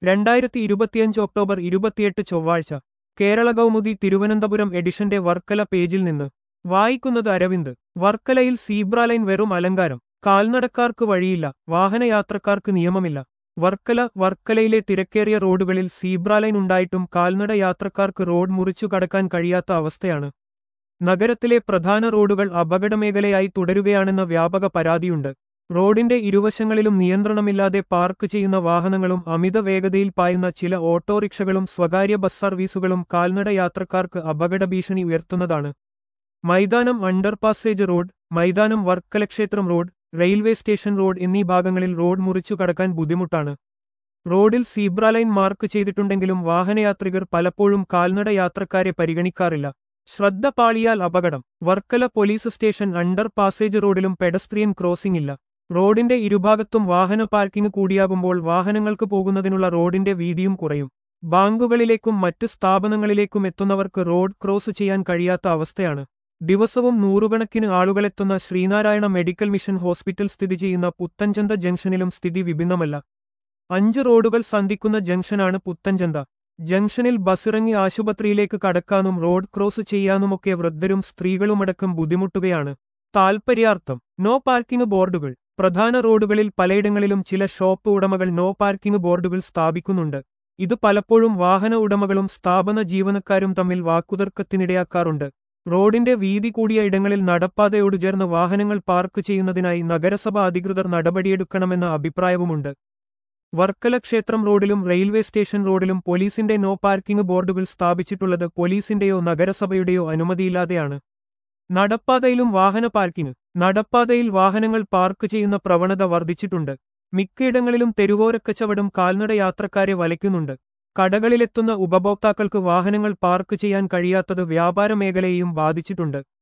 രണ്ടായിരത്തി ഇരുപത്തിയഞ്ച് ഒക്ടോബർ ഇരുപത്തിയെട്ട് ചൊവ്വാഴ്ച കേരള കൗമുദി തിരുവനന്തപുരം എഡിഷന്റെ വർക്കല പേജിൽ നിന്ന് വായിക്കുന്നത് അരവിന്ദ് വർക്കലയിൽ സീബ്രാലൈൻ വെറും അലങ്കാരം കാൽനടക്കാർക്ക് വഴിയില്ല വാഹനയാത്രക്കാർക്ക് നിയമമില്ല വർക്കല വർക്കലയിലെ തിരക്കേറിയ റോഡുകളിൽ സീബ്രാലൈൻ ഉണ്ടായിട്ടും കാൽനട യാത്രക്കാർക്ക് റോഡ് മുറിച്ചു കടക്കാൻ കഴിയാത്ത അവസ്ഥയാണ് നഗരത്തിലെ പ്രധാന റോഡുകൾ അപകടമേഖലയായി തുടരുകയാണെന്ന വ്യാപക പരാതിയുണ്ട് റോഡിന്റെ ഇരുവശങ്ങളിലും നിയന്ത്രണമില്ലാതെ പാർക്ക് ചെയ്യുന്ന വാഹനങ്ങളും അമിത വേഗതയിൽ പായുന്ന ചില ഓട്ടോറിക്ഷകളും സ്വകാര്യ ബസ് സർവീസുകളും കാൽനട യാത്രക്കാർക്ക് അപകട ഭീഷണി ഉയർത്തുന്നതാണ് മൈതാനം അണ്ടർപാസേജ് റോഡ് മൈതാനം വർക്കലക്ഷേത്രം റോഡ് റെയിൽവേ സ്റ്റേഷൻ റോഡ് എന്നീ ഭാഗങ്ങളിൽ റോഡ് മുറിച്ചു കടക്കാൻ ബുദ്ധിമുട്ടാണ് റോഡിൽ സീബ്രാലൈൻ മാർക്ക് ചെയ്തിട്ടുണ്ടെങ്കിലും വാഹനയാത്രികർ പലപ്പോഴും കാൽനട യാത്രക്കാരെ പരിഗണിക്കാറില്ല ശ്രദ്ധ പാളിയാൽ അപകടം Varkala police station under passage റോഡിലും പെഡസ്ട്രിയൻ ക്രോസിംഗ് ഇല്ല റോഡിന്റെ ഇരുഭാഗത്തും വാഹന പാർക്കിംഗ് കൂടിയാകുമ്പോൾ വാഹനങ്ങൾക്ക് പോകുന്നതിനുള്ള റോഡിന്റെ വീതിയും കുറയും ബാങ്കുകളിലേക്കും മറ്റ് സ്ഥാപനങ്ങളിലേക്കും എത്തുന്നവർക്ക് റോഡ് ക്രോസ് ചെയ്യാൻ കഴിയാത്ത അവസ്ഥയാണ് ദിവസവും നൂറുകണക്കിന് ആളുകളെത്തുന്ന ശ്രീനാരായണ മെഡിക്കൽ മിഷൻ ഹോസ്പിറ്റൽ സ്ഥിതി ചെയ്യുന്ന പുത്തൻചന്ത ജംഗ്ഷനിലും സ്ഥിതി വിഭിന്നമല്ല അഞ്ച് റോഡുകൾ സന്ധിക്കുന്ന ജംഗ്ഷനാണ് പുത്തൻചന്ത ജംഗ്ഷനിൽ ബസ്സിറങ്ങി ആശുപത്രിയിലേക്ക് കടക്കാനും റോഡ് ക്രോസ് ചെയ്യാനുമൊക്കെ വൃദ്ധരും സ്ത്രീകളുമടക്കം ബുദ്ധിമുട്ടുകയാണ് താൽപര്യാർത്ഥം നോ പാർക്കിംഗ് ബോർഡുകൾ പ്രധാന റോഡുകളിൽ പലയിടങ്ങളിലും ചില ഷോപ്പ് ഉടമകൾ നോ പാർക്കിംഗ് ബോർഡുകൾ സ്ഥാപിക്കുന്നുണ്ട് ഇത് പലപ്പോഴും വാഹന ഉടമകളും സ്ഥാപന ജീവനക്കാരും തമ്മിൽ വാക്കുതർക്കത്തിനിടയാക്കാറുണ്ട് റോഡിന്റെ വീതി കൂടിയ ഇടങ്ങളിൽ നടപ്പാതയോട് ചേർന്ന് വാഹനങ്ങൾ പാർക്ക് ചെയ്യുന്നതിനായി നഗരസഭ അധികൃതർ നടപടിയെടുക്കണമെന്ന അഭിപ്രായവുമുണ്ട് വർക്കല ക്ഷേത്രം റോഡിലും റെയിൽവേ സ്റ്റേഷൻ റോഡിലും പോലീസിന്റെ നോ പാർക്കിംഗ് ബോർഡുകൾ സ്ഥാപിച്ചിട്ടുള്ളത് പോലീസിന്റെയോ നഗരസഭയുടെയോ അനുമതിയില്ലാതെയാണ് നടപ്പാതയിലും വാഹന പാർക്കിംഗ് നടപ്പാതയിൽ വാഹനങ്ങൾ പാർക്ക് ചെയ്യുന്ന പ്രവണത വർദ്ധിച്ചിട്ടുണ്ട് മിക്കയിടങ്ങളിലും തെരുവോരക്കച്ചവടം കാൽനട യാത്രക്കാരെ വലയ്ക്കുന്നുണ്ട് കടകളിലെത്തുന്ന ഉപഭോക്താക്കൾക്ക് വാഹനങ്ങൾ പാർക്ക് ചെയ്യാൻ കഴിയാത്തത് വ്യാപാര മേഖലയെയും ബാധിച്ചിട്ടുണ്ട്